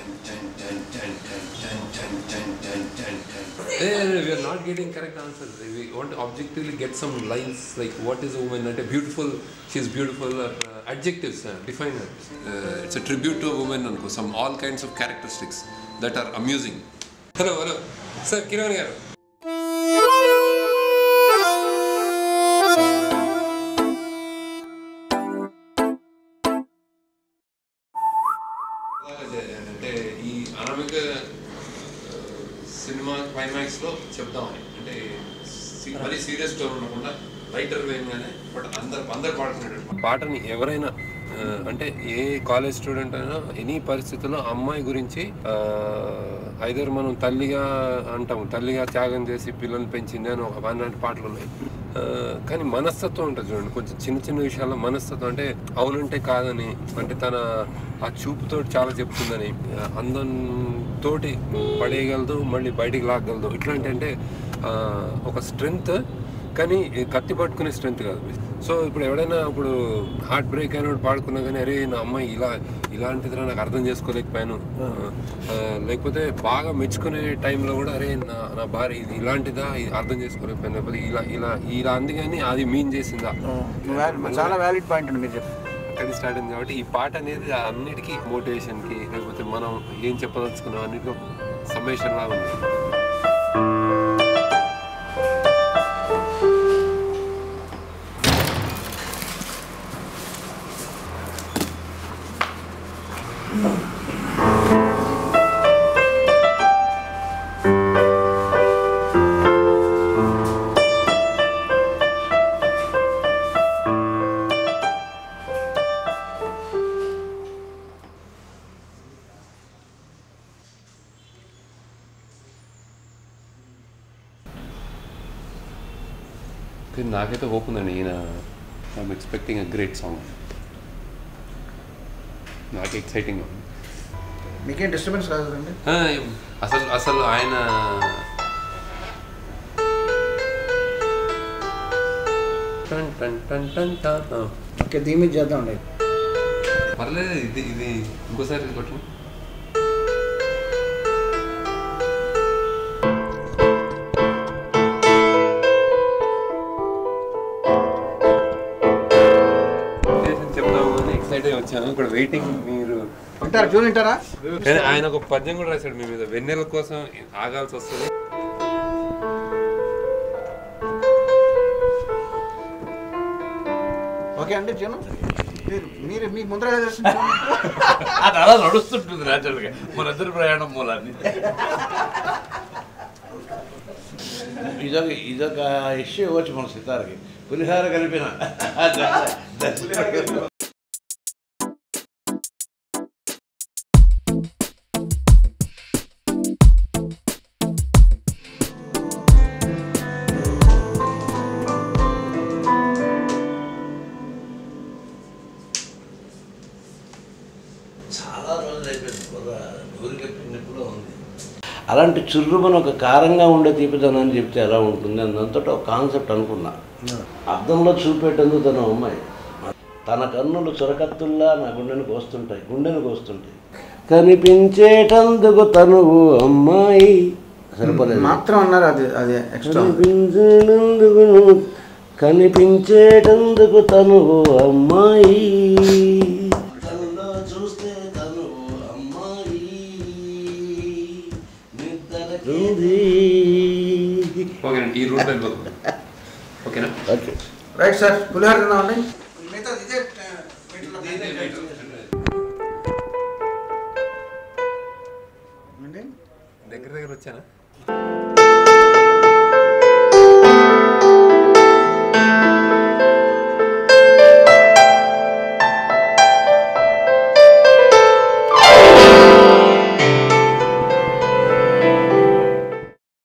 we are not getting correct answers. We want to objectively get some lines like what is a woman? Not a beautiful, she is beautiful, or uh, adjectives, uh, define her. Uh, it's a tribute to a woman, anko. some all kinds of characteristics that are amusing. Hello, hello. Sir, Kiran garu. అంటే ఈ Anamika cinema climax లో చెప్దామని అంటే C- మరీ serious గా ఉండకుండా writer వేయగానే but అందరు అందరు పాడుకునేటట్టు పాటని ఎవరైనా ఆ, అంటే ఏ కాలేజ్ స్టూడెంట్ అయినా ఎనీ పరిస్థితుల్లో అమ్మాయి గురించి ఐదర్ మనం తల్లిగా అంటాం తల్లిగా త్యాగం చేసి పిల్లల్ని పెంచింది అని ఒక అలాంటి పాటలు ఉన్నాయి ఆ, కానీ మనస్తత్వం ఉంటుంది చూడండి కొంచెం చిన్న చిన్న విషయాల్లో మనస్తత్వం అంటే అవునంటే కాదని అంటే తన ఆ చూపుతో చాలా చెప్తుందని ఆ, అందం తోటి పడేయగలదు మళ్ళీ బయటికి లాగగలదు ఇట్లాంటి అంటే ఆ, ఒక స్ట్రెంగ్త్ కానీ కత్తి పట్టుకునే స్ట్రెంగ్త్ కాదు సో ఇప్పుడు ఎవడైనా ఇప్పుడు హార్ట్ బ్రేక్ అయినప్పుడు పాడుకున్నా కానీ అరే నా అమ్మాయి ఇలా ఇలాంటిదిరా నాకు అర్థం చేసుకోలేకపోయాను ఆ, లేకపోతే బాగా మెచ్చుకునే టైంలో కూడా అరే నా నా భార్య ఇది ఇలాంటిదా ఇది అర్థం చేసుకోలేకపోయాను లేకపోతే ఇలా ఇలా ఇలా అంది కానీ అది మీన్ చేసిందా చాలా వ్యాలిడ్ పాయింట్ అండి మీరు చెప్పి అక్కడ స్టార్ట్ అయింది కాబట్టి ఈ పాట అనేది అన్నిటికీ మోటివేషన్కి లేకపోతే మనం ఏం చెప్పదలుచుకున్నాం అన్నిటికీ సమ్మేషన్ లాగా ఉంది కానీ నాకైతే హోప్ ఉందండి ఈయన I'm expecting a great song నాకు ఎక్సైటింగ్ ఉంది మీకేం డిస్టర్బెన్స్ రాదు కదండి ఆ, అసలు అసలు ఆయన టన్ టన్ టన్ టన్ టన్. ఆ, ఓకే దీని మీద చేద్దామండి పర్లేదు ఇది ఇది ఇంకోసారి కొట్టు చెప్దాము అని ఎక్సైట్ అయి వచ్చాను ఇక్కడ వెయిటింగ్ మీరు వింటారా ట్యూన్ వింటారా కానీ ఆయన ఒక పద్యం కూడా రాశాడు మీ మీద వెన్నెల కోసం ఆగాల్సి వస్తుంది ఓకే అండి ట్యూన్ మీరు మీరు మీకు ముందర ఎలా తెలుస్తుంది అది అలా నడుస్తుంటుంది న్యాచురల్గా మనిద్దరి ప్రయాణం మూలాన్ని ఇదొక ఇదొక ఇష్యూ ఇవ్వచ్చు మన సితారకి పులిహార కలిపిన చాలా రోజులు అయిపోయింది బుర్ర నూరి కప్పినప్పుడు ఉంది అలాంటి చుర్రుమని ఒక కారంగా ఉండే తీపిదనాన్ని చెప్తే ఎలా ఉంటుంది అన్నంతటా ఒక కాన్సెప్ట్ అనుకున్నా అద్దంలో చూపేటందుకు తన అమ్మాయి తన కన్నులు చురకత్తుల్లా నా గుండెను కోస్తుంటాయి గుండెను కోస్తుంటాయి కనిపించేటందుకు తనువు అమ్మాయి సరిపోలేదు మాత్రం అన్నారు అది అది ఎక్స్ట్రా కనిపించేటందుకు నువ్వు- కనిపించేటందుకు తనువు అమ్మాయి కళ్ళలో చూస్తే తనువు అమ్మాయి నిద్రకుంది. ఓకేనండి ఈ రూట్ వెళ్ళిపోతుంది ఓకేనా ఓకే రైట్ సార్ పులిహార తిందామండి మిగతా ఇదే దగ్గర దగ్గర వచ్చానా